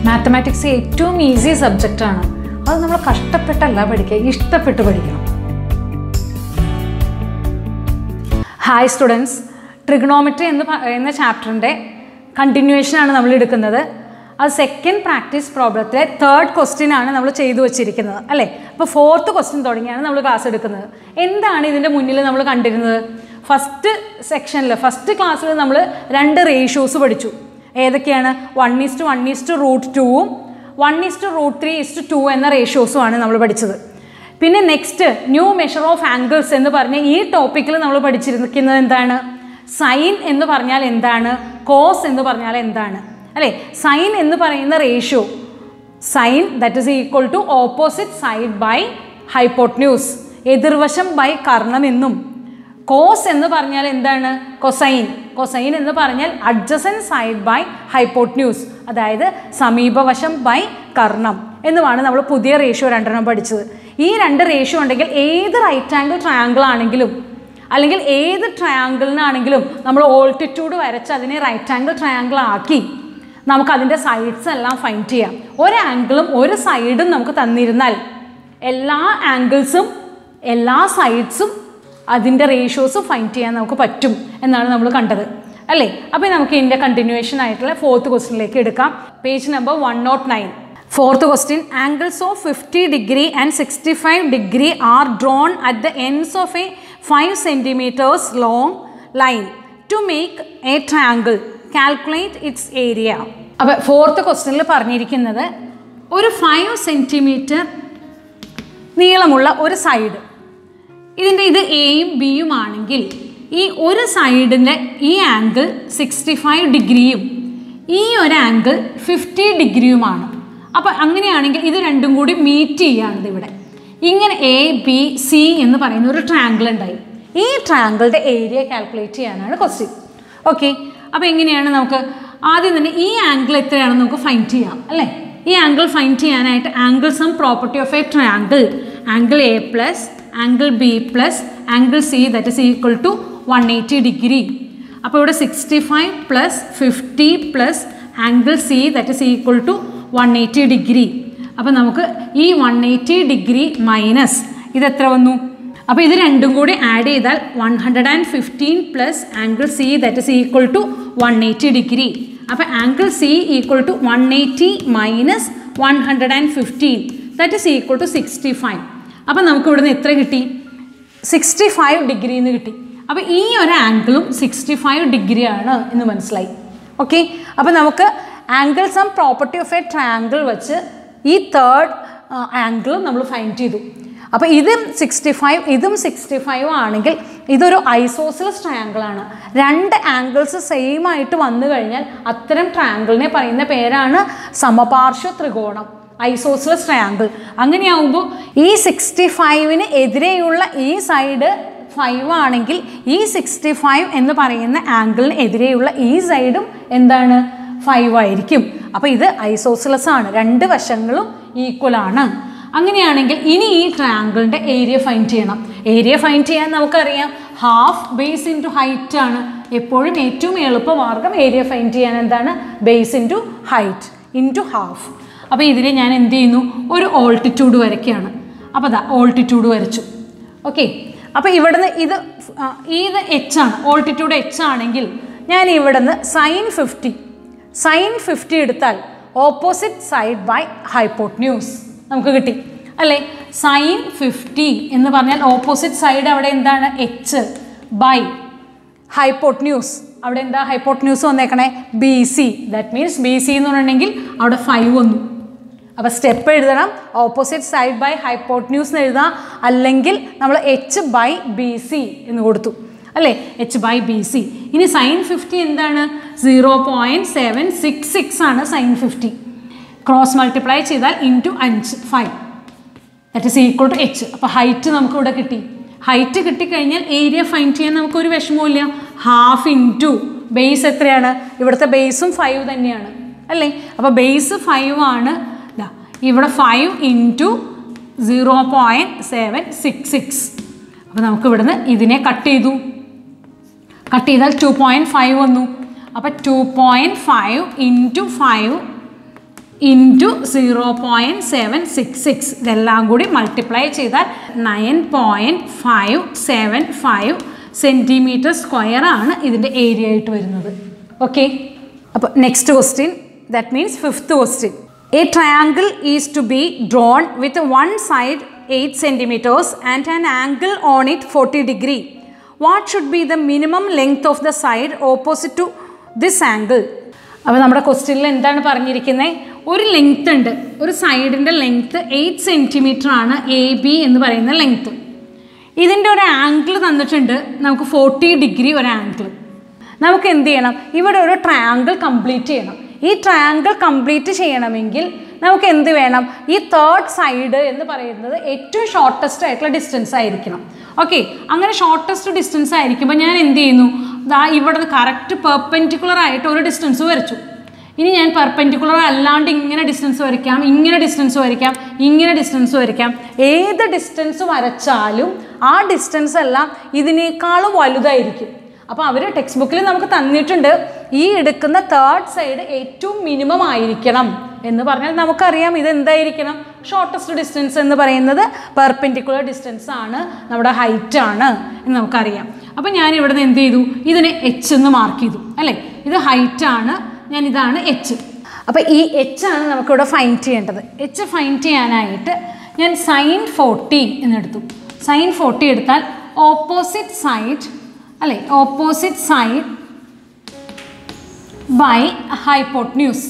mathematics ഏറ്റവും easy സബ്ജക്റ്റാണ് അത് നമ്മൾ കഷ്ടപ്പെട്ടല്ല പഠിക്കുക ഇഷ്ടപ്പെട്ട് പഠിക്കണം ഹായ് സ്റ്റുഡൻസ് ട്രിഗണോമെട്രി എന്ന് പറയുന്ന ചാപ്റ്ററിൻ്റെ കണ്ടിന്യൂവേഷനാണ് നമ്മൾ എടുക്കുന്നത് അത് സെക്കൻഡ് പ്രാക്ടീസ് പ്രോബ്ലത്തിലെ തേർഡ് ക്വസ്റ്റ്യൻ ആണ് നമ്മൾ ചെയ്തു വച്ചിരിക്കുന്നത് അല്ലേ അപ്പോൾ ഫോർത്ത് ക്വസ്റ്റ്യൻ തുടങ്ങിയാണ് നമ്മൾ ക്ലാസ് എടുക്കുന്നത് എന്താണ് ഇതിൻ്റെ മുന്നിൽ നമ്മൾ കണ്ടിരുന്നത് ഫസ്റ്റ് സെക്ഷനിൽ ഫസ്റ്റ് ക്ലാസ്സിൽ നമ്മൾ രണ്ട് റേഷ്യോസ് പഠിച്ചു ഏതൊക്കെയാണ് one is to one is to root ടൂവും one is to root three is to two എന്ന റേഷ്യോസും ആണ് നമ്മൾ പഠിച്ചത് പിന്നെ next new measure of angles എന്ന് പറഞ്ഞ ഈ ടോപ്പിക്കിൽ നമ്മൾ പഠിച്ചിരിക്കുന്നത് എന്താണ് സൈൻ എന്ന് പറഞ്ഞാൽ എന്താണ് കോസ് എന്ന് പറഞ്ഞാൽ എന്താണ് അല്ലേ സൈൻ എന്ന് പറയുന്ന ratio sine that is equal to opposite side by hypotenuse എതിർവശം ബൈ കർണം എന്നും കോസ് എന്ന് പറഞ്ഞാൽ എന്താണ് കൊസൈൻ കൊസൈൻ എന്ന് പറഞ്ഞാൽ അഡ്ജസൻ സൈഡ് ബൈ ഹൈപ്പോട്ട്ന്യൂസ് അതായത് സമീപവശം ബൈ കർണം എന്നുമാണ് നമ്മൾ പുതിയ റേഷ്യോ രണ്ടെണ്ണം പഠിച്ചത് ഈ രണ്ട് റേഷ്യോ ഉണ്ടെങ്കിൽ ഏത് റൈറ്റ് ആംഗിൾ ട്രയാങ്കിൾ ആണെങ്കിലും അല്ലെങ്കിൽ ഏത് ട്രയാങ്കിളിനാണെങ്കിലും നമ്മൾ ഓൾട്ടിറ്റ്യൂഡ് വരച്ച് അതിനെ റൈറ്റ് ആംഗിൾ ട്രയാങ്കിൾ ആക്കി നമുക്ക് അതിൻ്റെ സൈഡ്സ് എല്ലാം ഫൈൻഡ് ചെയ്യാം ഒരു ആംഗിളും ഒരു സൈഡും നമുക്ക് തന്നിരുന്നാൽ എല്ലാ ആംഗിൾസും എല്ലാ സൈഡ്സും അതിൻ്റെ റേഷ്യോസും ഫൈൻഡ് ചെയ്യാൻ നമുക്ക് പറ്റും എന്നാണ് നമ്മൾ കണ്ടത് അല്ലേ അപ്പോൾ നമുക്ക് ഇതിൻ്റെ കണ്ടിന്യൂവേഷൻ ആയിട്ടുള്ള ഫോർത്ത് ക്വസ്റ്റിനിലേക്ക് എടുക്കാം page number one nought nine fourth question angles of fifty degree and sixty five degree are drawn at the ends of a five centimetres long line to make a triangle calculate its area അപ്പോൾ fourth ക്വസ്റ്റ്യനിൽ പറഞ്ഞിരിക്കുന്നത് ഒരു five centimetre നീളമുള്ള ഒരു side ഇതിൻ്റെ ഇത് എയും ബിയും ആണെങ്കിൽ ഈ ഒരു സൈഡിൻ്റെ ഈ ആംഗിൾ സിക്സ്റ്റി ഫൈവ് ഡിഗ്രിയും ഈ ഒരു ആംഗിൾ ഫിഫ്റ്റി ഡിഗ്രിയുമാണ് അപ്പോൾ അങ്ങനെയാണെങ്കിൽ ഇത് രണ്ടും കൂടി മീറ്റ് ചെയ്യുകയാണിത് ഇവിടെ ഇങ്ങനെ എ ബി സി എന്ന് പറയുന്ന ഒരു ട്രയാങ്കിൾ ഉണ്ടായി ഈ ട്രയാങ്കിളുടെ ഏരിയ കാൽക്കുലേറ്റ് ചെയ്യാനാണ് ക്വസ്റ്റ്യൻ ഓക്കെ അപ്പോൾ എങ്ങനെയാണ് നമുക്ക് ആദ്യം തന്നെ ഈ ആംഗിൾ എത്രയാണെന്ന് നമുക്ക് ഫൈൻഡ് ചെയ്യാം അല്ലേ ഈ ആംഗിൾ ഫൈൻഡ് ചെയ്യാനായിട്ട് angle sum property of a triangle angle A plus angle B plus angle C that is equal to one eighty degree അപ്പോൾ ഇവിടെ sixty five plus fifty plus angle C that is equal to one eighty degree അപ്പോൾ നമുക്ക് ഈ one eighty degree minus ഇത് എത്ര വന്നു അപ്പോൾ ഇത് രണ്ടും കൂടി ആഡ് ചെയ്താൽ one hundred and fifteen plus angle C that is equal to one eighty degree അപ്പോൾ angle C equal to one eighty minus one hundred and fifteen that is equal to sixty five അപ്പോൾ നമുക്ക് ഇവിടുന്ന് എത്ര കിട്ടി sixty five degree എന്ന് കിട്ടി അപ്പോൾ ഈ ഒരു ആംഗിളും സിക്സ്റ്റി ഫൈവ് ഡിഗ്രിയാണ് എന്ന് മനസ്സിലായി ഓക്കെ അപ്പോൾ നമുക്ക് angle sum property of a triangle വെച്ച് ഈ തേർഡ് ആംഗിളും നമ്മൾ ഫൈൻഡ് ചെയ്തു അപ്പോൾ ഇതും സിക്സ്റ്റി ഫൈവ് ഇതും സിക്സ്റ്റി ഫൈവ് ആണെങ്കിൽ ഇതൊരു ഐസോസിലസ് ട്രയാങ്കിളാണ് രണ്ട് ആംഗിൾസ് സെയിം ആയിട്ട് വന്നു കഴിഞ്ഞാൽ അത്തരം ട്രയാങ്കിളിനെ പറയുന്ന പേരാണ് സമപാർശ്വ ത്രികോണം ഐസോസിലസ് ട്രയാങ്കിൾ അങ്ങനെയാവുമ്പോൾ ഈ സിക്സ്റ്റി ഫൈവിന് എതിരെയുള്ള ഈ സൈഡ് ഫൈവ് ആണെങ്കിൽ ഈ സിക്സ്റ്റി ഫൈവ് എന്ന് പറയുന്ന ആംഗിളിന് എതിരെയുള്ള ഈ സൈഡും എന്താണ് ഫൈവ് ആയിരിക്കും അപ്പോൾ ഇത് ഐസോസിലസ് ആണ് രണ്ട് വശങ്ങളും ഈക്വൽ ആണ് അങ്ങനെയാണെങ്കിൽ ഇനി ഈ ട്രയാങ്കിളിൻ്റെ ഏരിയ ഫൈൻഡ് ചെയ്യണം ഏരിയ ഫൈൻഡ് ചെയ്യാൻ നമുക്കറിയാം ഹാഫ് ബേസ് ഇൻറ്റു ഹൈറ്റ് ആണ് എപ്പോഴും ഏറ്റവും എളുപ്പമാർഗം ഏരിയ ഫൈൻഡ് ചെയ്യാൻ എന്താണ് base into height into half അപ്പോൾ ഇതിൽ ഞാൻ എന്ത് ചെയ്യുന്നു ഒരു ഓൾട്ടിറ്റ്യൂഡ് വരയ്ക്കുകയാണ് അപ്പോൾ അതാ ഓൾട്ടിറ്റ്യൂഡ് വരച്ചു ഓക്കെ അപ്പോൾ ഇവിടുന്ന് ഇത് ആ, ഇത് എച്ച് ആണ് ഓൾട്ടിറ്റ്യൂഡ് എച്ച് ആണെങ്കിൽ ഞാൻ ഇവിടുന്ന് സൈൻ ഫിഫ്റ്റി സൈൻ ഫിഫ്റ്റി എടുത്താൽ ഓപ്പോസിറ്റ് സൈഡ് ബൈ ഹൈപ്പോട്ട്ന്യൂസ് നമുക്ക് കിട്ടി അല്ലേ സൈൻ ഫിഫ്റ്റി എന്ന് പറഞ്ഞാൽ ഓപ്പോസിറ്റ് സൈഡ് അവിടെ എന്താണ് എച്ച് ബൈ ഹൈപ്പോട്ട്ന്യൂസ് അവിടെ എന്താ ഹൈപ്പോട്ട്ന്യൂസ് വന്നേക്കണേ B C that means B C എന്ന് പറഞ്ഞിട്ടുണ്ടെങ്കിൽ അവിടെ ഫൈവ് വന്നു അപ്പോൾ സ്റ്റെപ്പ് എഴുതണം ഓപ്പോസിറ്റ് സൈഡ് ബൈ ഹൈപ്പോട്ട്ന്യൂസ് എന്ന് എഴുതാം അല്ലെങ്കിൽ നമ്മൾ എച്ച് ബൈ ബി സി എന്ന് കൊടുത്തു അല്ലേ എച്ച് ബൈ ബി സി ഇനി സൈൻ ഫിഫ്റ്റി എന്താണ് zero point seven six six ആണ് സൈൻ ഫിഫ്റ്റി ക്രോസ് മൾട്ടിപ്ലൈ ചെയ്താൽ ഇൻറ്റു അഞ്ച് five that is equal to H അപ്പോൾ ഹൈറ്റ് നമുക്ക് ഇവിടെ കിട്ടി ഹൈറ്റ് കിട്ടിക്കഴിഞ്ഞാൽ ഏരിയ ഫൈൻഡ് ചെയ്യാൻ നമുക്കൊരു വിഷമവുമില്ല ഹാഫ് ഇൻറ്റു ബേസ് എത്രയാണ് ഇവിടുത്തെ ബേസും ഫൈവ് തന്നെയാണ് അല്ലേ അപ്പോൾ ബേസ് ഫൈവ് ആണ് ദാ ഇവിടെ five into zero point seven six six അപ്പോൾ നമുക്ക് ഇവിടുന്ന് ഇതിനെ കട്ട് ചെയ്തു കട്ട് ചെയ്താൽ ടു പോയിൻറ്റ് ഫൈവ് വന്നു അപ്പോൾ two point five into five into zero point seven six six ഇതെല്ലാം കൂടി മൾട്ടിപ്ലൈ ചെയ്താൽ nine point five seven five centimetre square ആണ് ഇതിൻ്റെ ഏരിയ ആയിട്ട് വരുന്നത് ഓക്കെ അപ്പോൾ next question that means fifth question a triangle is to be drawn with one side eight centimetres and an angle on it forty degree what should be the minimum length of the side opposite to this angle അപ്പോൾ നമ്മുടെ ക്വസ്റ്റ്യനിൽ എന്താണ് പറഞ്ഞിരിക്കുന്നത് ഒരു length ഉണ്ട് ഒരു സൈഡിൻ്റെ length eight centimetre ആണ് എ ബി എന്ന് പറയുന്ന ലെങ്ത് ഇതിൻ്റെ ഒരു ആംഗിൾ തന്നിട്ടുണ്ട് നമുക്ക് ഫോർട്ടി ഡിഗ്രി ഒരു ആംഗിൾ നമുക്ക് എന്ത് ചെയ്യണം ഇവിടെ ഒരു ട്രയാങ്കിൾ കംപ്ലീറ്റ് ചെയ്യണം ഈ ട്രയാങ്കിൾ കംപ്ലീറ്റ് ചെയ്യണമെങ്കിൽ നമുക്ക് എന്ത് വേണം ഈ തേർഡ് സൈഡ് എന്ന് പറയുന്നത് ഏറ്റവും ഷോർട്ടസ്റ്റ് ആയിട്ടുള്ള ഡിസ്റ്റൻസ് ആയിരിക്കണം ഓക്കെ അങ്ങനെ ഷോർട്ടസ്റ്റ് ഡിസ്റ്റൻസ് ആയിരിക്കുമ്പോൾ ഞാൻ എന്ത് ചെയ്യുന്നു ദാ ഇവിടെ കറക്റ്റ് പെർപെൻഡിക്കുലർ ആയിട്ട് ഒരു ഡിസ്റ്റൻസ് വരച്ചു ഇനി ഞാൻ പെർപെൻഡിക്കുലർ അല്ലാണ്ട് ഇങ്ങനെ ഡിസ്റ്റൻസ് വരയ്ക്കാം ഇങ്ങനെ ഡിസ്റ്റൻസ് വരയ്ക്കാം ഇങ്ങനെ ഡിസ്റ്റൻസ് വരയ്ക്കാം ഏത് ഡിസ്റ്റൻസ് വരച്ചാലും ആ ഡിസ്റ്റൻസ് എല്ലാം ഇതിനേക്കാളും വലുതായിരിക്കും അപ്പോൾ അവർ ടെക്സ്റ്റ് ബുക്കിൽ നമുക്ക് തന്നിട്ടുണ്ട് ഈ എടുക്കുന്ന തേർഡ് സൈഡ് ഏറ്റവും മിനിമം ആയിരിക്കണം എന്ന് പറഞ്ഞാൽ നമുക്കറിയാം ഇത് എന്തായിരിക്കണം ഷോർട്ടസ്റ്റ് ഡിസ്റ്റൻസ് എന്ന് പറയുന്നത് പെർപെൻഡിക്കുലർ ഡിസ്റ്റൻസ് ആണ് നമ്മുടെ ഹൈറ്റ് ആണ് എന്ന് നമുക്കറിയാം അപ്പോൾ ഞാൻ ഇവിടെ നിന്ന് എന്ത് ചെയ്തു ഇതിനെ എച്ച് എന്ന് മാർക്ക് ചെയ്തു അല്ലേ ഇത് ഹൈറ്റ് ആണ് ഞാൻ ഇതാണ് എച്ച് അപ്പോൾ ഈ എച്ച് ആണ് നമുക്കിവിടെ ഫൈൻ ചെയ്യേണ്ടത് എച്ച് ഫൈൻ ചെയ്യാനായിട്ട് ഞാൻ സൈൻ ഫോർട്ടി എന്നെടുത്തു സൈൻ ഫോർട്ടി എടുത്താൽ ഓപ്പോസിറ്റ് സൈഡ് അല്ലേ opposite side by hypotenuse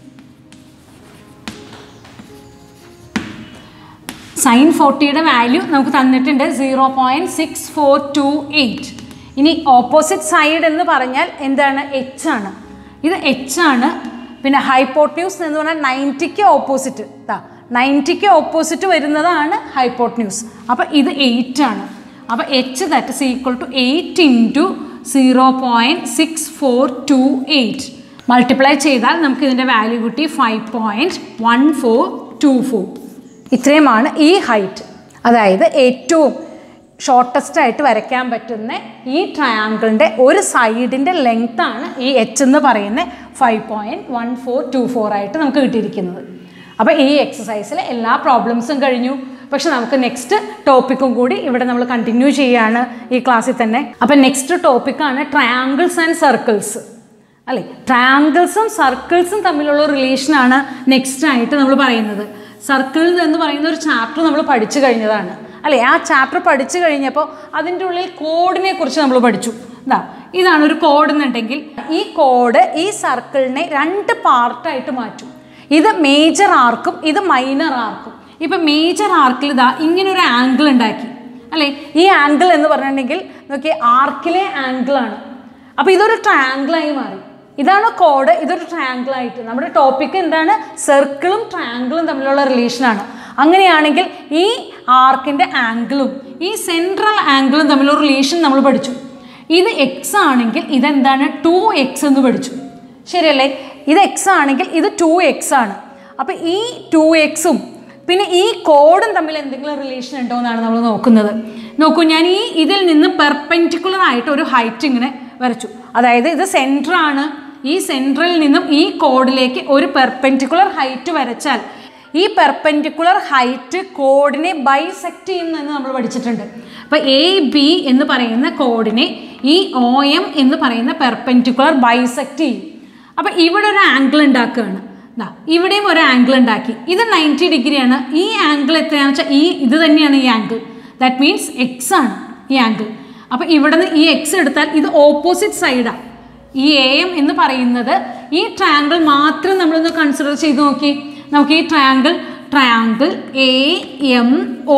sine ഫോർട്ടിയുടെ വാല്യൂ നമുക്ക് തന്നിട്ടുണ്ട് zero point six four two eight ഇനി ഓപ്പോസിറ്റ് സൈഡ് എന്ന് പറഞ്ഞാൽ എന്താണ് എച്ച് ആണ് ഇത് എച്ച് ആണ് പിന്നെ ഹൈപ്പോട്ട്ന്യൂസ് എന്ന് പറഞ്ഞാൽ നയൻറ്റിക്ക് ഓപ്പോസിറ്റ് ഇതാ നയൻറ്റിക്ക് ഓപ്പോസിറ്റ് വരുന്നതാണ് ഹൈപ്പോട്ട്ന്യൂസ് അപ്പോൾ ഇത് എയ്റ്റ് ആണ് അപ്പോൾ H that is equal to eight into zero point six four two eight multiply ചെയ്താൽ നമുക്ക് ഇതിൻ്റെ വാല്യൂ കിട്ടി five point one four two four ഇത്രയുമാണ് ഈ ഹൈറ്റ് അതായത് ഏറ്റവും ഷോർട്ടസ്റ്റ് ആയിട്ട് വരയ്ക്കാൻ പറ്റുന്ന ഈ ട്രയാങ്കിളിൻ്റെ ഒരു സൈഡിൻ്റെ ലെങ്ത് ആണ് ഈ എച്ച് എന്ന് പറയുന്ന five point one four two four ആയിട്ട് നമുക്ക് കിട്ടിയിരിക്കുന്നത് അപ്പോൾ ഈ എക്സസൈസിൽ എല്ലാ പ്രോബ്ലംസും കഴിഞ്ഞു പക്ഷെ നമുക്ക് നെക്സ്റ്റ് ടോപ്പിക്കും കൂടി ഇവിടെ നമ്മൾ കണ്ടിന്യൂ ചെയ്യുകയാണ് ഈ ക്ലാസ്സിൽ തന്നെ അപ്പം നെക്സ്റ്റ് ടോപ്പിക്കാണ് ട്രയാങ്കിൾസ് ആൻഡ് സർക്കിൾസ് അല്ലേ ട്രയാങ്കിൾസും സർക്കിൾസും തമ്മിലുള്ള റിലേഷനാണ് നെക്സ്റ്റ് ആയിട്ട് നമ്മൾ പറയുന്നത് സർക്കിൾ എന്ന് പറയുന്ന ഒരു ചാപ്റ്റർ നമ്മൾ പഠിച്ചു കഴിഞ്ഞതാണ് അല്ലേ ആ ചാപ്റ്റർ പഠിച്ചു കഴിഞ്ഞപ്പോൾ അതിൻ്റെ ഉള്ളിൽ കോഡിനെ കുറിച്ച് നമ്മൾ പഠിച്ചു ഇതാ ഇതാണ് ഒരു കോഡ് എന്നുണ്ടെങ്കിൽ ഈ കോഡ് ഈ സർക്കിളിനെ രണ്ട് പാർട്ടായിട്ട് മാറ്റും ഇത് മേജർ ആർക്കും ഇത് മൈനർ ആർക്കും ഇപ്പം മേജർ ആർക്കിൽ ഇതാ ഇങ്ങനെ ഒരു ആംഗിൾ ഉണ്ടാക്കി അല്ലേ ഈ ആംഗിൾ എന്ന് പറഞ്ഞിട്ടുണ്ടെങ്കിൽ നോക്കിയേ ആർക്കിലെ ആംഗിളാണ് അപ്പോൾ ഇതൊരു ട്രയാങ്കിളായി മാറി ഇതാണ് കോഡ് ഇതൊരു ട്രയാങ്കിൾ ആയിട്ട് നമ്മുടെ ടോപ്പിക് എന്താണ് സർക്കിളും ട്രയാങ്കിളും തമ്മിലുള്ള റിലേഷനാണ് അങ്ങനെയാണെങ്കിൽ ഈ ആർക്കിൻ്റെ ആംഗിളും ഈ സെൻട്രൽ ആംഗിളും തമ്മിലുള്ള റിലേഷൻ നമ്മൾ പഠിച്ചു ഇത് എക്സ് ആണെങ്കിൽ ഇതെന്താണ് ടു എക്സ് എന്ന് പഠിച്ചു ശരിയല്ലേ ഇത് എക്സ് ആണെങ്കിൽ ഇത് ടു എക്സ് ആണ് അപ്പോൾ ഈ ടു എക്സും പിന്നെ ഈ കോഡും തമ്മിൽ എന്തെങ്കിലും റിലേഷൻ ഉണ്ടോ എന്നാണ് നമ്മൾ നോക്കുന്നത് നോക്കൂ ഞാൻ ഈ ഇതിൽ നിന്ന് പെർപെൻഡിക്കുലർ ആയിട്ട് ഒരു ഹൈറ്റ് ഇങ്ങനെ വരച്ചു അതായത് ഇത് സെൻറ്റർ ആണ് ഈ സെൻട്രൽ നിന്നും ഈ കോഡിലേക്ക് ഒരു പെർപെൻഡിക്കുലർ ഹൈറ്റ് വരച്ചാൽ ഈ പെർപെൻഡിക്കുലർ ഹൈറ്റ് കോഡിനെ ബൈസെക്റ്റ് ചെയ്യുന്നതെന്ന് നമ്മൾ പഠിച്ചിട്ടുണ്ട് അപ്പോൾ എ ബി എന്ന് പറയുന്ന കോഡിനെ ഈ ഒ എം എന്ന് പറയുന്ന പെർപെൻഡിക്കുലർ ബൈസെക്റ്റ് ചെയ്യും അപ്പോൾ ഇവിടെ ഒരു ആംഗിൾ ഉണ്ടാക്കുകയാണ് ദാ ഇവിടെയും ഒരു ആംഗിൾ ഉണ്ടാക്കി ഇത് നയൻറ്റി ഡിഗ്രിയാണ് ഈ ആംഗിൾ എത്രയാണെന്ന് വെച്ചാൽ ഈ ഇത് തന്നെയാണ് ഈ ആംഗിൾ ദാറ്റ് മീൻസ് എക്സ് ആണ് ഈ ആംഗിൾ അപ്പോൾ ഇവിടെ നിന്ന് ഈ എക്സ് എടുത്താൽ ഇത് ഓപ്പോസിറ്റ് സൈഡാണ് ഈ എ എം എന്ന് പറയുന്നത് ഈ ട്രയാങ്കിൾ മാത്രം നമ്മളൊന്ന് കൺസിഡർ ചെയ്ത് നോക്കി നമുക്ക് ഈ triangle triangle A M O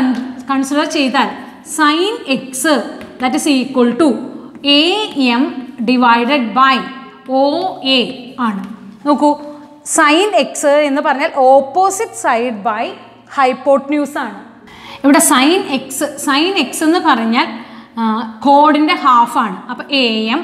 consider ചെയ്താൽ sine X that is equal to A M divided by O A ആണ് നോക്കൂ സൈൻ എക്സ് എന്ന് പറഞ്ഞാൽ ഓപ്പോസിറ്റ് സൈഡ് ബൈ ഹൈപ്പോട്ട്ന്യൂസ് ആണ് ഇവിടെ സൈൻ എക്സ് സൈൻ എക്സ് എന്ന് പറഞ്ഞാൽ കോഡിൻ്റെ ഹാഫാണ് അപ്പോൾ A M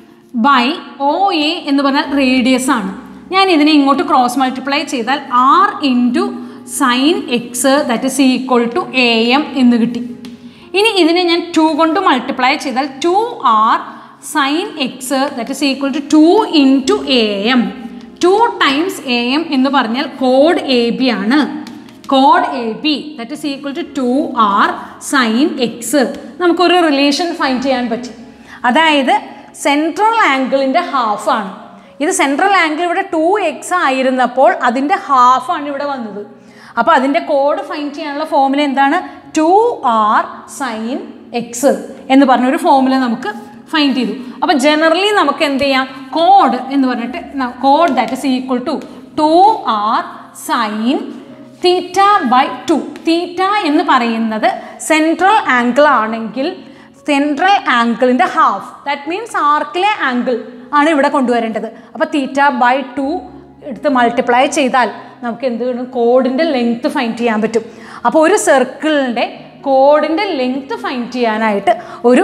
by O A എന്ന് പറഞ്ഞാൽ റേഡിയസ് ആണ് ഞാൻ ഇതിനെ ഇങ്ങോട്ട് ക്രോസ് മൾട്ടിപ്ലൈ ചെയ്താൽ R into sine X that is equal to A M എന്ന് കിട്ടി ഇനി ഇതിനെ ഞാൻ ടു കൊണ്ട് മൾട്ടിപ്ലൈ ചെയ്താൽ two R sine X that is equal to two into A M two times A M എന്ന് പറഞ്ഞാൽ കോഡ് എ ബി ആണ് കോഡ് A B that is equal to two R sine X നമുക്കൊരു റിലേഷൻ ഫൈൻഡ് ചെയ്യാൻ പറ്റും അതായത് സെൻട്രൽ ആംഗിളിൻ്റെ ഹാഫാണ് ഇത് സെൻട്രൽ ആംഗിൾ ഇവിടെ ടു എക്സ് ആയിരുന്നപ്പോൾ അതിൻ്റെ ഹാഫാണ് ഇവിടെ വന്നത് അപ്പോൾ അതിൻ്റെ കോഡ് ഫൈൻഡ് ചെയ്യാനുള്ള ഫോമുല എന്താണ് ടു ആർ സൈൻ എക്സ് എന്ന് പറഞ്ഞൊരു ഫോമുല നമുക്ക് ഫൈൻഡ് ചെയ്തു അപ്പോൾ ജനറലി നമുക്ക് എന്ത് ചെയ്യാം കോഡ് എന്ന് പറഞ്ഞിട്ട് കോഡ് that is equal to two R sine theta by two theta എന്ന് പറയുന്നത് സെൻട്രൽ ആംഗിൾ ആണെങ്കിൽ സെൻട്രൽ ആംഗിളിൻ്റെ ഹാഫ് ദാറ്റ് മീൻസ് ആർക്കിലെ ആംഗിൾ ആണ് ഇവിടെ കൊണ്ടുവരേണ്ടത് അപ്പോൾ തീറ്റ ബൈ ടു എടുത്ത് മൾട്ടിപ്ലൈ ചെയ്താൽ നമുക്ക് എന്ത് വേണം കോഡിൻ്റെ ലെങ്ത്ത് ഫൈൻഡ് ചെയ്യാൻ പറ്റും അപ്പോൾ ഒരു സർക്കിളിൻ്റെ കോഡിൻ്റെ ലെങ്ത്ത് ഫൈൻഡ് ചെയ്യാനായിട്ട് ഒരു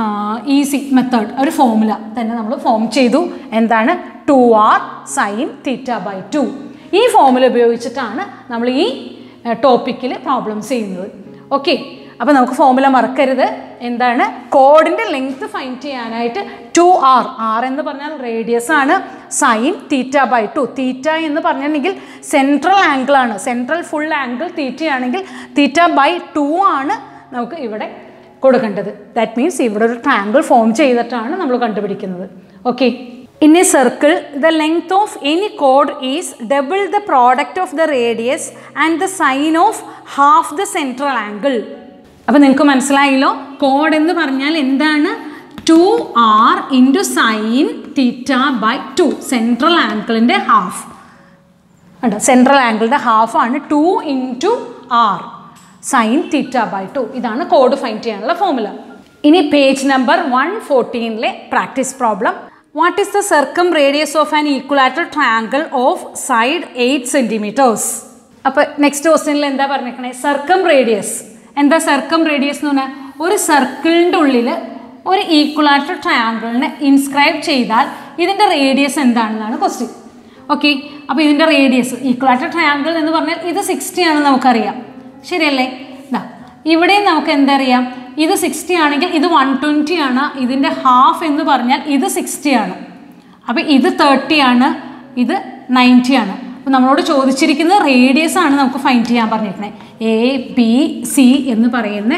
ഈസി മെത്തേഡ് ഒരു ഫോമുല തന്നെ നമ്മൾ ഫോം ചെയ്തു എന്താണ് two R sine theta by two ഈ ഫോമുല ഉപയോഗിച്ചിട്ടാണ് നമ്മൾ ഈ ടോപ്പിക്കിൽ പ്രോബ്ലംസ് ചെയ്യുന്നത് ഓക്കെ അപ്പോൾ നമുക്ക് ഫോമുല മറക്കരുത് എന്താണ് കോഡിൻ്റെ ലെങ്ത് ഫൈൻഡ് ചെയ്യാനായിട്ട് ടു ആർ ആർ എന്ന് പറഞ്ഞാൽ റേഡിയസ് ആണ് sine theta by two theta എന്ന് പറഞ്ഞിട്ടുണ്ടെങ്കിൽ സെൻട്രൽ ആംഗിൾ ആണ് സെൻട്രൽ ഫുൾ ആംഗിൾ തീറ്റയാണെങ്കിൽ തീറ്റ ബൈ ടു ആണ് നമുക്ക് ഇവിടെ കൊടുക്കേണ്ടത് ദാറ്റ് മീൻസ് ഇവിടെ ഒരു ട്രാങ്കിൾ ഫോം ചെയ്തിട്ടാണ് നമ്മൾ കണ്ടുപിടിക്കുന്നത് okay in a circle the length of any കോഡ് is double the product of the radius and the sine of half the central angle അപ്പോൾ നിങ്ങൾക്ക് മനസ്സിലായല്ലോ കോഡ് എന്ന് പറഞ്ഞാൽ എന്താണ് two R into sine theta by two central ആംഗിളിൻ്റെ half ഉണ്ട് സെൻട്രൽ ആംഗിളിൻ്റെ ഹാഫാണ് two into R sine theta by two ഇതാണ് കോഡ് ഫൈൻഡ് ചെയ്യാനുള്ള ഫോമുല ഇനി പേജ് നമ്പർ വൺ ഫോർട്ടീനിലെ practice problem what is the circumradius of an equilateral triangle of side eight centimetres അപ്പോൾ നെക്സ്റ്റ് ക്വസ്റ്റ്യനിൽ എന്താ പറഞ്ഞേക്കണേ സർക്കം റേഡിയസ് എന്താ സർക്കം റേഡിയസ് എന്ന് പറഞ്ഞാൽ ഒരു സർക്കിളിൻ്റെ ഉള്ളിൽ ഒരു ഈക്വലാറ്റർ ട്രയാങ്കിളിനെ ഇൻസ്ക്രൈബ് ചെയ്താൽ ഇതിൻ്റെ റേഡിയസ് എന്താണെന്നാണ് ക്വസ്റ്റ്യൻ ഓക്കെ അപ്പോൾ ഇതിൻ്റെ റേഡിയസ് ഈക്വലാറ്റർ ട്രയാങ്കിൾ എന്ന് പറഞ്ഞാൽ ഇത് സിക്സ്റ്റി ആണെന്ന് നമുക്കറിയാം ശരിയല്ലേ ഇതാ ഇവിടെയും നമുക്ക് എന്തറിയാം ഇത് സിക്സ്റ്റി ആണെങ്കിൽ ഇത് വൺ ട്വൻറ്റി ആണ് ഇതിൻ്റെ ഹാഫ് എന്ന് പറഞ്ഞാൽ ഇത് സിക്സ്റ്റി ആണ് അപ്പോൾ ഇത് തേർട്ടി ആണ് ഇത് നയൻറ്റി ആണ് അപ്പോൾ നമ്മളോട് ചോദിച്ചിരിക്കുന്നത് റേഡിയസ് ആണ് നമുക്ക് ഫൈൻഡ് ചെയ്യാൻ പറഞ്ഞിരിക്കുന്നത് എ ബി സി എന്ന് പറയുന്ന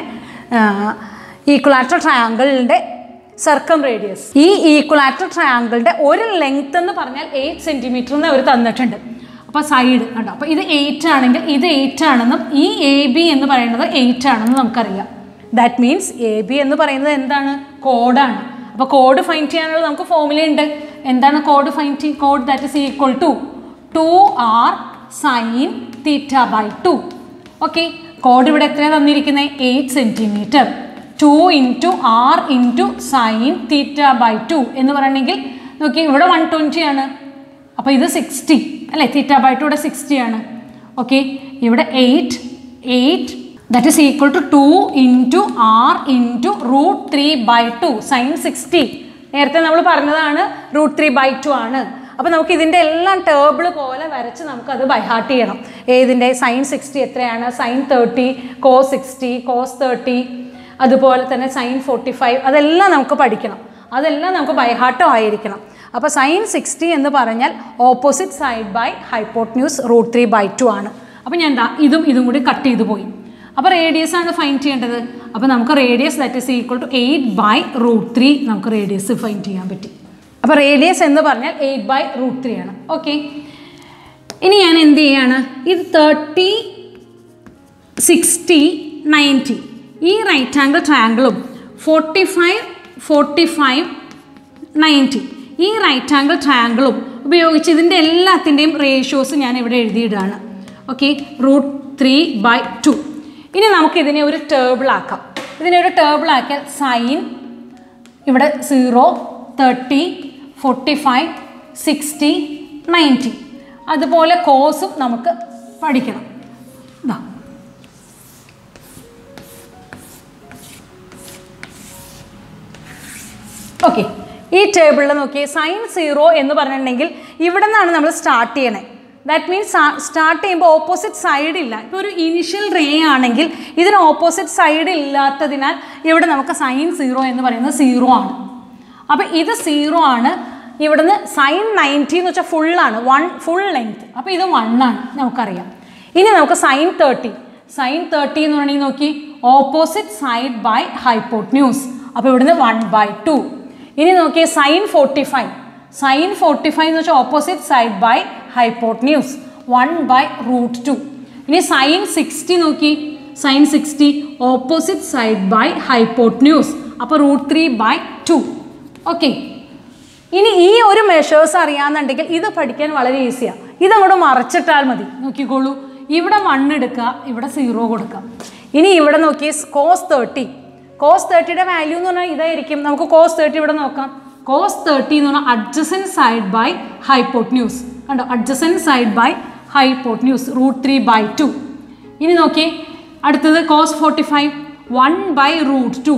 ഈക്വലാറ്റർ ട്രയാങ്കിളിൻ്റെ സർക്കം റേഡിയസ് ഈ ഈക്വലാറ്റർ ട്രയാങ്കിളിൻ്റെ ഒരു ലെങ്ത് എന്ന് പറഞ്ഞാൽ എയ്റ്റ് സെൻറ്റിമീറ്റർ എന്ന് അവർ തന്നിട്ടുണ്ട് അപ്പോൾ സൈഡ് കണ്ടോ അപ്പോൾ ഇത് എയ്റ്റ് ആണെങ്കിൽ ഇത് എയ്റ്റ് ആണെന്നും ഈ എ ബി എന്ന് പറയുന്നത് എയ്റ്റ് ആണെന്നും നമുക്കറിയാം ദാറ്റ് മീൻസ് എ ബി എന്ന് പറയുന്നത് എന്താണ് കോഡാണ് അപ്പോൾ കോഡ് ഫൈൻഡ് ചെയ്യാനുള്ള നമുക്ക് ഫോമുല ഉണ്ട് എന്താണ് code find code that is equal to two R sine theta by two okay code ഇവിടെ എത്രയാണ് തന്നിരിക്കുന്നത് eight centimetre to into R into sine theta by to എന്ന് പറയണമെങ്കിൽ നോക്കി ഇവിടെ വൺ ട്വൻറ്റി ആണ് അപ്പോൾ ഇത് സിക്സ്റ്റി അല്ലേ തീറ്റ ബൈ ടു ഇവിടെ സിക്സ്റ്റി ആണ് ഓക്കെ ഇവിടെ eight eight that is equal to two into R into root three by two sine sixty നേരത്തെ നമ്മൾ പറഞ്ഞതാണ് റൂട്ട് ത്രീ ബൈ ടു ആണ് അപ്പോൾ നമുക്ക് ഇതിൻ്റെ എല്ലാം ടേബിൾ പോലെ വരച്ച് നമുക്കത് ബൈഹാർട്ട് ചെയ്യണം ഏതിൻ്റെ സൈൻ സിക്സ്റ്റി എത്രയാണ് sine thirty cos sixty cos thirty അതുപോലെ തന്നെ സൈൻ ഫോർട്ടി ഫൈവ് അതെല്ലാം നമുക്ക് പഠിക്കണം അതെല്ലാം നമുക്ക് ബൈഹാർട്ടും ആയിരിക്കണം അപ്പോൾ സൈൻ സിക്സ്റ്റി എന്ന് പറഞ്ഞാൽ opposite side by hypotenuse root three by two ആണ് അപ്പോൾ ഞാൻ എന്താ ഇതും ഇതും കൂടി കട്ട് ചെയ്ത് പോയി അപ്പോൾ റേഡിയസ് ആണ് ഫൈൻഡ് ചെയ്യേണ്ടത് അപ്പോൾ നമുക്ക് radius that is equal to eight by root three നമുക്ക് റേഡിയസ് ഫൈൻഡ് ചെയ്യാൻ പറ്റി അപ്പോൾ റേഡിയസ് എന്ന് പറഞ്ഞാൽ എയ്റ്റ് ബൈ റൂട്ട് ത്രീ ആണ് ഓക്കെ ഇനി ഞാൻ എന്ത് ചെയ്യാണ് ഇത് തേർട്ടി സിക്സ്റ്റി നയൻറ്റി ഈ റൈറ്റ് ആംഗിൾ ട്രയാങ്കിളും forty five forty five ninety ഈ റൈറ്റ് ആംഗിൾ ട്രയാങ്കിളും ഉപയോഗിച്ച് ഇതിൻ്റെ എല്ലാത്തിൻ്റെയും റേഷ്യോസ് ഞാൻ ഇവിടെ എഴുതിയിടുകയാണ് okay root three by two ഇനി നമുക്കിതിനെ ഒരു ടേബിൾ ആക്കാം ഇതിനെ ഒരു ടേബിൾ ആക്കിയാൽ സൈൻ ഇവിടെ zero thirty forty five sixty ninety അതുപോലെ കോസും നമുക്ക് പഠിക്കണം ഇതാ ഓക്കെ ഈ ടേബിളിൽ നോക്കി സൈൻ സീറോ എന്ന് പറഞ്ഞിട്ടുണ്ടെങ്കിൽ ഇവിടെ നിന്നാണ് നമ്മൾ സ്റ്റാർട്ട് ചെയ്യണേ ദാറ്റ് മീൻസ് സ്റ്റാർട്ട് ചെയ്യുമ്പോൾ ഓപ്പോസിറ്റ് സൈഡ് ഇല്ല ഇപ്പോൾ ഒരു ഇനിഷ്യൽ റേ ആണെങ്കിൽ ഇതിന് ഓപ്പോസിറ്റ് സൈഡ് ഇല്ലാത്തതിനാൽ ഇവിടെ നമുക്ക് സൈൻ സീറോ എന്ന് പറയുന്നത് സീറോ ആണ് അപ്പോൾ ഇത് സീറോ ആണ് ഇവിടുന്ന് സൈൻ നയൻറ്റി എന്ന് വെച്ചാൽ ഫുള്ളാണ് വൺ ഫുൾ ലെങ്ത് അപ്പോൾ ഇത് വൺ ആണ് നമുക്കറിയാം ഇനി നമുക്ക് സൈൻ തേർട്ടി സൈൻ തേർട്ടി എന്ന് പറഞ്ഞാൽ നോക്കി ഓപ്പോസിറ്റ് സൈഡ് ബൈ ഹൈപ്പോട്ട്ന്യൂസ് അപ്പോൾ ഇവിടുന്ന് വൺ ബൈ ടു ഇനി നോക്കിയേ sine forty five sine forty five എന്ന് വെച്ചാൽ opposite side by hypotenuse one by root two ഇനി സൈൻ സിക്സ്റ്റി നോക്കി sine sixty opposite side by hypotenuse അപ്പോൾ root three by two okay ഇനി ഈ ഒരു മെഷേഴ്സ് അറിയാന്നുണ്ടെങ്കിൽ ഇത് പഠിക്കാൻ വളരെ ഈസിയാണ് ഇതങ്ങോട്ട് മറച്ചിട്ടാൽ മതി നോക്കിക്കോളൂ ഇവിടെ വൺ എടുക്കുക ഇവിടെ സീറോ കൊടുക്കുക ഇനി ഇവിടെ നോക്കി കോസ് തേർട്ടി കോസ് തേർട്ടിയുടെ വാല്യൂ എന്ന് പറഞ്ഞാൽ ഇതായിരിക്കും നമുക്ക് കോസ് തേർട്ടി ഇവിടെ നോക്കാം കോസ് തേർട്ടി എന്ന് പറഞ്ഞാൽ അഡ്ജസൻ സൈഡ് ബൈ ഹൈപ്പോട്ട്ന്യൂസ് കണ്ടോ adjacent side by hypotenuse root three by two ഇനി നോക്കി അടുത്തത് cos forty five one by root two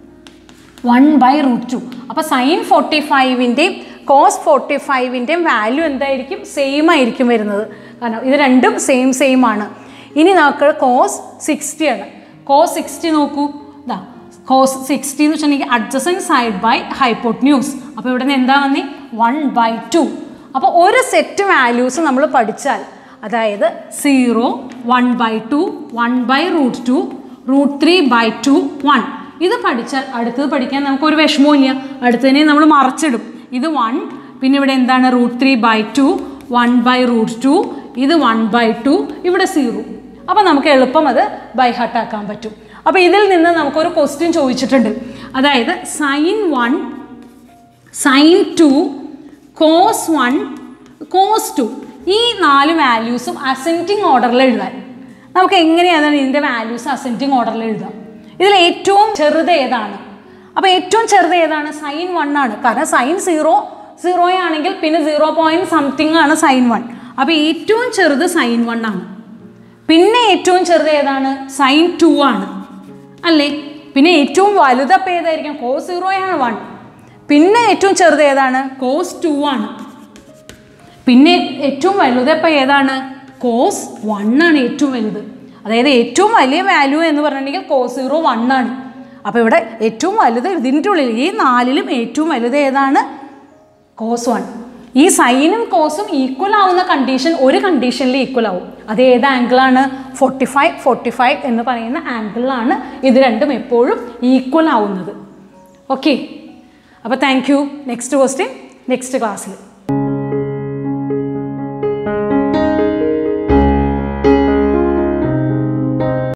one by root two അപ്പോൾ സൈൻ ഫോർട്ടി ഫൈവിൻ്റെയും കോസ് ഫോർട്ടി ഫൈവിൻ്റെയും വാല്യൂ എന്തായിരിക്കും സെയിം ആയിരിക്കും വരുന്നത് കാരണം ഇത് രണ്ടും സെയിം സെയിം ആണ് ഇനി നമുക്ക് കോസ് സിക്സ്റ്റി ആണ് കോസ് സിക്സ്റ്റി നോക്കൂ ഇതാ കോസ് സിക്സ്റ്റി എന്ന് വെച്ചിട്ടുണ്ടെങ്കിൽ അഡ്ജസൻ സൈഡ് ബൈ ഹൈപ്പോട്ട്ന്യൂസ് അപ്പോൾ ഇവിടെ നിന്ന് എന്താ വന്നി വൺ ബൈ ടു അപ്പോൾ ഒരു സെറ്റ് വാല്യൂസ് നമ്മൾ പഠിച്ചാൽ അതായത് zero one by two one by root two root three by two one ഇത് പഠിച്ചാൽ അടുത്തത് പഠിക്കാൻ നമുക്ക് ഒരു വിഷമവും ഇല്ല അടുത്തതിനെ നമ്മൾ മറച്ചിടും ഇത് വൺ പിന്നെ ഇവിടെ എന്താണ് root three by two one by root two ഇത് വൺ ബൈ ടു ഇവിടെ സീറോ അപ്പോൾ നമുക്ക് എളുപ്പം അത് ബൈ ഹാർട്ടാക്കാൻ പറ്റും അപ്പോൾ ഇതിൽ നിന്ന് നമുക്കൊരു ക്വസ്റ്റ്യൻ ചോദിച്ചിട്ടുണ്ട് അതായത് sine one sine two cos one cos two ഈ നാല് വാല്യൂസും അസെൻറ്റിങ് ഓർഡറിൽ എഴുതാൻ നമുക്ക് എങ്ങനെയാണ് ഇതിൻ്റെ വാല്യൂസ് അസെൻറ്റിങ് ഓർഡറിൽ എഴുതാം ഇതിൽ ഏറ്റവും ചെറുത് ഏതാണ് അപ്പോൾ ഏറ്റവും ചെറുത് ഏതാണ് സൈൻ വൺ ആണ് കാരണം സൈൻ സീറോ സീറോ ആണെങ്കിൽ പിന്നെ സീറോ പോയിൻറ്റ് സംതിങ് ആണ് സൈൻ വൺ അപ്പോൾ ഏറ്റവും ചെറുത് സൈൻ വൺ ആണ് പിന്നെ ഏറ്റവും ചെറുത് ഏതാണ് സൈൻ ടു ആണ് അല്ലേ പിന്നെ ഏറ്റവും വലുതപ്പോൾ ഏതായിരിക്കും കോസ് സീറോ ആണ് വൺ പിന്നെ ഏറ്റവും ചെറുത് ഏതാണ് കോസ് ടു ആണ് പിന്നെ ഏറ്റവും വലുതപ്പോൾ ഏതാണ് കോസ് വൺ ആണ് ഏറ്റവും വലുത് അതായത് ഏറ്റവും വലിയ വാല്യൂ എന്ന് പറഞ്ഞിട്ടുണ്ടെങ്കിൽ കോസ് സീറോ വൺ ആണ് അപ്പോൾ ഇവിടെ ഏറ്റവും വലുത് ഇതിൻ്റെ ഉള്ളിൽ ഈ നാലിലും ഏറ്റവും വലുത് ഏതാണ് കോസ് വൺ ഈ സൈനും കോസും ഈക്വൽ ആവുന്ന കണ്ടീഷൻ ഒരു കണ്ടീഷനിൽ ഈക്വൽ ആവും അത് ഏത് ആംഗിളാണ് ഫോർട്ടി ഫൈവ് ഫോർട്ടി ഫൈവ് എന്ന് പറയുന്ന ആംഗിളിലാണ് ഇത് രണ്ടും എപ്പോഴും ഈക്വൽ ആവുന്നത് ഓക്കെ അപ്പോൾ thank you next question next ക്ലാസ്സിൽ